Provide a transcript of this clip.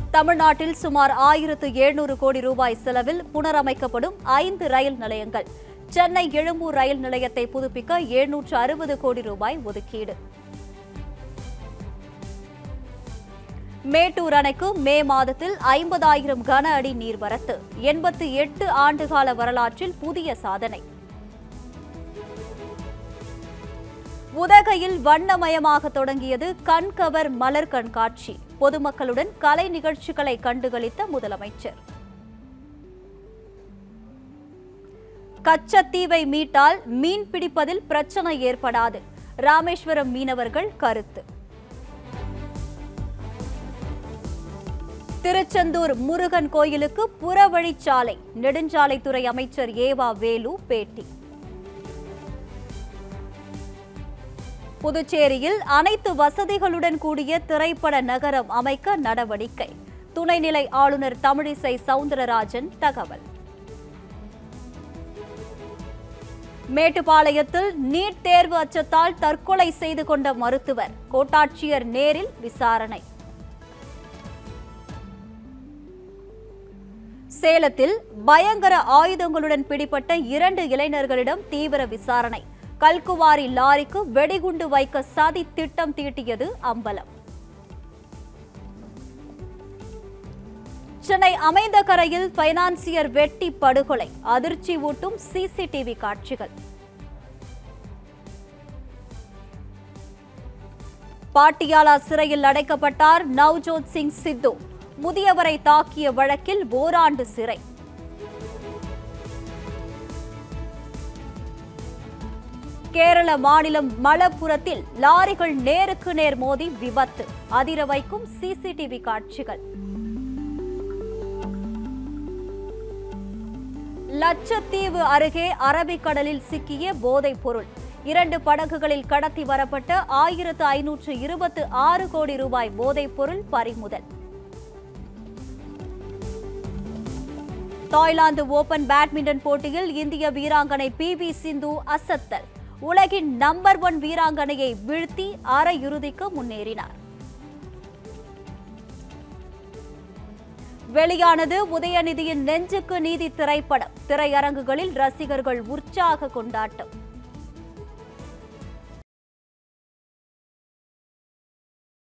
தமிழ்நாட்டில் சுமார் ஆயிரத்து எழுநூறு கோடி ரூபாய் செலவில் புனரமைக்கப்படும் ஐந்து ரயில் நிலையங்கள் சென்னை எழும்பூர் ரயில் நிலையத்தை புதுப்பிக்க எழுநூற்று அறுபது கோடி ரூபாய் ஒதுக்கீடு மேட்டூர் அணைக்கு மே மாதத்தில் ஐம்பதாயிரம் கன அடி நீர்வரத்து எண்பத்தி எட்டு ஆண்டுகால வரலாற்றில் புதிய சாதனை உதகையில் வண்ணமயமாக தொடங்கியது கண்கவர் மலர் கண்காட்சி பொதுமக்களுடன் கலை நிகழ்ச்சிகளை கண்டுகளித்த முதலமைச்சர் கச்சத்தீவை மீட்டால் மீன் பிடிப்பதில் பிரச்சனை ஏற்படாது ராமேஸ்வரம் மீனவர்கள் கருத்து திருச்செந்தூர் முருகன் கோயிலுக்கு புறவழிச்சாலை நெடுஞ்சாலைத்துறை அமைச்சர் ஏவா வேலு பேட்டி புதுச்சேரியில் அனைத்து வசதிகளுடன் கூடிய திரைப்பட நகரம் அமைக்க நடவடிக்கை துணைநிலை ஆளுநர் தமிழிசை சவுந்தரராஜன் தகவல் மேட்டுப்பாளையத்தில் நீட் தேர்வு அச்சத்தால் தற்கொலை செய்து கொண்ட மருத்துவர் கோட்டாட்சியர் நேரில் விசாரணை சேலத்தில் பயங்கர ஆயுதங்களுடன் பிடிப்பட்ட இரண்டு இளைஞர்களிடம் தீவிர விசாரணை கல்குவாரி லாரிக்கு வெடிகுண்டு வைக்க சதி திட்டம் தீட்டியது அம்பலம் சென்னை அமைந்த கரையில் பைனான்சியர் வெட்டி படுகொலை அதிர்ச்சி ஊட்டும் சிசிடிவி காட்சிகள் பாட்டியாலா சிறையில் அடைக்கப்பட்டார் நவ்ஜோத் சிங் சித்து முதியவரை தாக்கிய வழக்கில் ஓராண்டு சிறை கேரள மாநிலம் மலப்புரத்தில் லாரிகள் நேருக்கு நேர் மோதி விபத்து அதிர வைக்கும் சிசிடிவி காட்சிகள் லட்சத்தீவு அருகே அரபிக்கடலில் சிக்கிய போதைப் பொருள் இரண்டு படகுகளில் கடத்தி வரப்பட்ட ஆயிரத்து ஐநூற்று இருபத்து ஆறு கோடி ரூபாய் போதைப் பொருள் பறிமுதல் தாய்லாந்து ஓபன் பேட்மிண்டன் போட்டியில் இந்திய வீராங்கனை பி வி சிந்து அசத்தல் உலகின் நம்பர் ஒன் வீராங்கனையை வீழ்த்தி அரையிறுதிக்கு முன்னேறினார் வெளியானது உதயநிதியின் நெஞ்சுக்கு நீதி திரைப்படம் திரையரங்குகளில் ரசிகர்கள் உற்சாக கொண்டாட்டம்